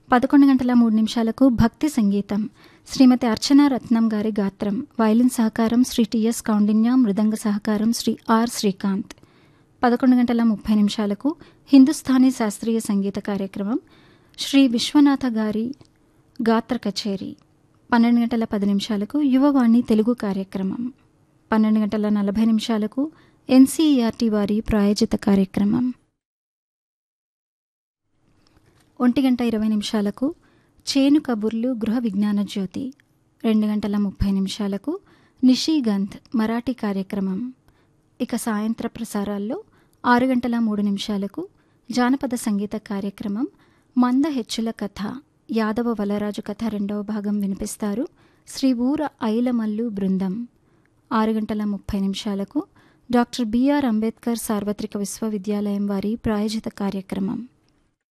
పదకొండు గంటల మూడు నిమిషాలకు భక్తి సంగీతం శ్రీమతి అర్చనా రత్నం గారి గాత్రం వైలిన్ సహకారం శ్రీ టిఎస్ కౌండిన్య మృదంగ సహకారం శ్రీ ఆర్ శ్రీకాంత్ పదకొండు గంటల ముప్పై నిమిషాలకు హిందుస్థానీ శాస్త్రీయ సంగీత కార్యక్రమం శ్రీ విశ్వనాథ గారి గాత్ర కచేరీ పన్నెండు గంటల పది నిమిషాలకు యువవాణి తెలుగు కార్యక్రమం పన్నెండు గంటల నలభై నిమిషాలకు ఎన్సీఈఆర్టీ వారి ప్రాయోజిత కార్యక్రమం ఒంటి గంట ఇరవై నిమిషాలకు చేను కబుర్లు గృహ విజ్ఞాన జ్యోతి రెండు గంటల ముప్పై నిమిషాలకు నిషీగంధ్ మరాఠీ కార్యక్రమం ఇక సాయంత్ర ప్రసారాల్లో ఆరు గంటల మూడు నిమిషాలకు జానపద సంగీత కార్యక్రమం మంద హెచ్చుల కథ యాదవ వలరాజు కథ రెండవ భాగం వినిపిస్తారు శ్రీ ఊర ఐలమల్లు బృందం ఆరు గంటల ముప్పై నిమిషాలకు డాక్టర్ బిఆర్ అంబేద్కర్ సార్వత్రిక విశ్వవిద్యాలయం వారి ప్రాయోజిత కార్యక్రమం